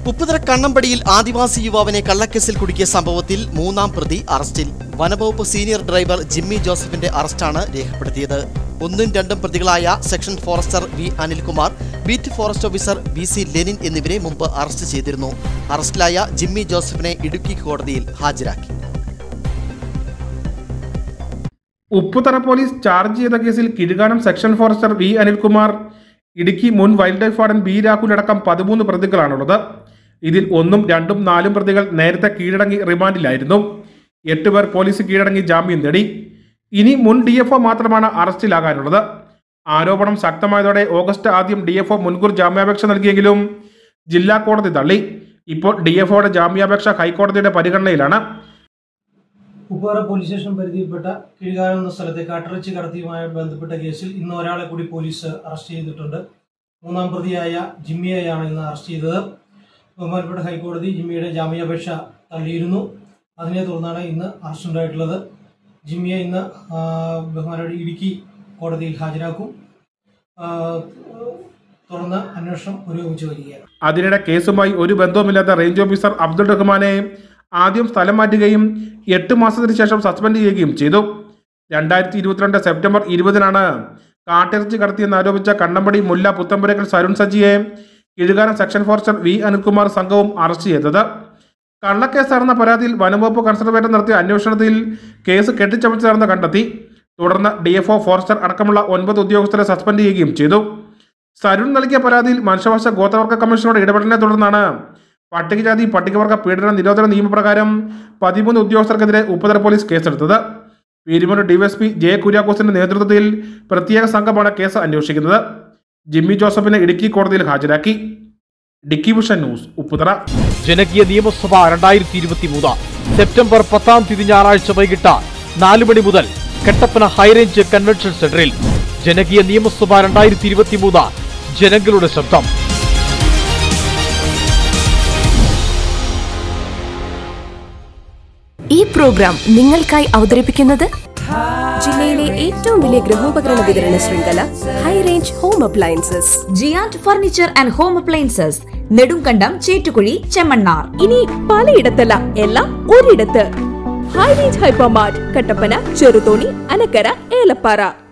ഉപ്പുതറ കണ്ണമ്പടിയിൽ ആദിവാസി യുവാവിനെ കള്ളക്കേസിൽ കുടുക്കിയ സംഭവത്തിൽ മൂന്നാം പ്രതി അറസ്റ്റിൽ വനവകുപ്പ് സീനിയർ ഡ്രൈവർ ജിമ്മി ജോസഫിന്റെ അറസ്റ്റാണ് രേഖപ്പെടുത്തിയത് ഒന്നും രണ്ടും പ്രതികളായ section forester V Anilkumar beat forest officer B C Lenin എന്നിവരെ മുമ്പ് അറസ്റ്റ് ചെയ്തിരുന്നു അറസ്റ്റിലായ ജിമ്മി ജോസഫിനെ ഇടുക്കി കോടതിയിൽ ഹാജരാക്കി ഉപ്പുതറ പോലീസ് ചാർജ് ചെയ്ത കേസിൽ Kizhukanam section forester V Anilkumar Idukki മുൻ wildlife warden B Rahul അടക്കം പതിമൂന്ന് പ്രതികളാണുള്ളത് ഇതിൽ ഒന്നും രണ്ടും നാലും പ്രതികൾ നേരത്തെ കീഴടങ്ങി റിമാൻഡിലായിരുന്നു എട്ട് പേർ പോലീസ് കീഴടങ്ങി ജാമ്യം നേടി ഇനി മുൻ ഡി എഫ് മാത്രമാണ് അറസ്റ്റിലാകാനുള്ളത് ആരോപണം ശക്തമായതോടെ ഓഗസ്റ്റ് ആദ്യം ഡി എഫ് മുൻകൂർ ജാമ്യാപേക്ഷ നൽകിയെങ്കിലും ജില്ലാ കോടതി തള്ളി ഇപ്പോൾ ഡി എഫ് ജാമ്യാപേക്ഷ ഹൈക്കോടതിയുടെ പരിഗണനയിലാണ് ഉപ്പുതറ പോലീസ് സ്റ്റേഷൻ പരിധിയിൽപ്പെട്ട കീഴ്കാലം എന്ന സ്ഥലത്തെ കാട്ടിറച്ചി കടത്തിയുമായി ബന്ധപ്പെട്ട കേസിൽ ഇന്ന് ഒരാളെ കൂടി പോലീസ് അറസ്റ്റ് ചെയ്തിട്ടുണ്ട് മൂന്നാം പ്രതിയായ ജിമ്മിയെയാണ് ഇന്ന് അറസ്റ്റ് ചെയ്തത് ബഹുമാനപ്പെട്ട ഹൈക്കോടതി ജിമ്മിയുടെ ജാമ്യാപേക്ഷ തള്ളിയിരുന്നു അതിനെ തുടർന്നാണ് ഇന്ന് അറസ്റ്റ് ഉണ്ടായിട്ടുള്ളത് ജിമ്മിയെ ഇന്ന് ആ, ബഹുമാനപ്പെട്ട ഇടുക്കി കോടതിയിൽ ഹാജരാക്കും ആ, തുടർന്ന് അന്വേഷണം പുരോഗമിച്ചു വരികയാണ് അതിനിടെ കേസുമായി ഒരു ബന്ധവുമില്ലാത്ത റേഞ്ച് ഓഫീസർ അബ്ദുൾ റഹ്മാനെ ആദ്യം സ്ഥലം മാറ്റുകയും എട്ട് മാസത്തിന് ശേഷം സസ്പെൻഡ് ചെയ്യുകയും ചെയ്തു രണ്ടായിരത്തി ഇരുപത്തിരണ്ട് സെപ്റ്റംബർ ഇരുപതിനാണ് കാട്ടിറച്ചി കടത്തിയെന്ന് ആരോപിച്ച കണ്ണമ്പടി മുല്ല പുത്തമ്പുരക്കൽ സരുൺ സജിയെ Kizhukanam section forester V Anilkumar സംഘവും അറസ്റ്റ് ചെയ്തത് കള്ളക്കേസാണെന്ന പരാതിയിൽ വനംവകുപ്പ് കൺസർവേറ്റർ നടത്തിയ അന്വേഷണത്തിൽ കേസ് കെട്ടിച്ചമച്ചതാണെന്ന് കണ്ടെത്തി തുടർന്ന് ഡി എഫ് ഒ ഫോറസ്റ്റർ അടക്കമുള്ള ഒൻപത് ഉദ്യോഗസ്ഥരെ സസ്പെൻഡ് ചെയ്യുകയും ചെയ്തു സരുൺ നൽകിയ പരാതിയിൽ മനുഷ്യവകാശ ഗോത്രവർഗ കമ്മീഷനോട് ഇടപെടലിനെ തുടർന്നാണ് പട്ടികജാതി പട്ടികവർഗ പീഡന നിരോധന നിയമപ്രകാരം പതിമൂന്ന് ഉദ്യോഗസ്ഥർക്കെതിരെ ഉപ്പുതറ പോലീസ് കേസെടുത്തത് പീരുമൂർ ഡിവൈഎസ്പി ജെ കുര്യാക്കോസിന്റെ നേതൃത്വത്തിൽ പ്രത്യേക സംഘമാണ് കേസ് അന്വേഷിക്കുന്നത് ജിമ്മി ജോസഫിനെ ഇടുക്കി കോടതിയിൽ ഹാജരാക്കി ഡിക്കി വിഷൻ ന്യൂസ് ഉപ്പുതറ ജനകീയ നിയമസഭ രണ്ടായിരത്തി ഇരുപത്തി മൂന്ന് സെപ്റ്റംബർ പത്താം തീയതി ഞായറാഴ്ച വൈകിട്ട് നാല് മണി മുതൽ കട്ടപ്പന ഹൈറേഞ്ച് കൺവെൻഷൻ സെന്ററിൽ ജനകീയ നിയമസഭ രണ്ടായിരത്തി ഇരുപത്തി മൂന്ന് ജനങ്ങളുടെ ശബ്ദം ഈ പ്രോഗ്രാം നിങ്ങൾക്കായി അവതരിപ്പിക്കുന്നത് ജില്ലയിലെ ഏറ്റവും വലിയ ഗൃഹോപകരണ വിതരണ ശൃംഖല high range home appliances giant furniture and home appliances Nedumkandam Chettukuzhi Chemmannar ഇനി പലയിടത്തല്ല എല്ലാം ഒരിടത്ത് high range hypermart Kattappana Cheruthoni Anakkara Elappara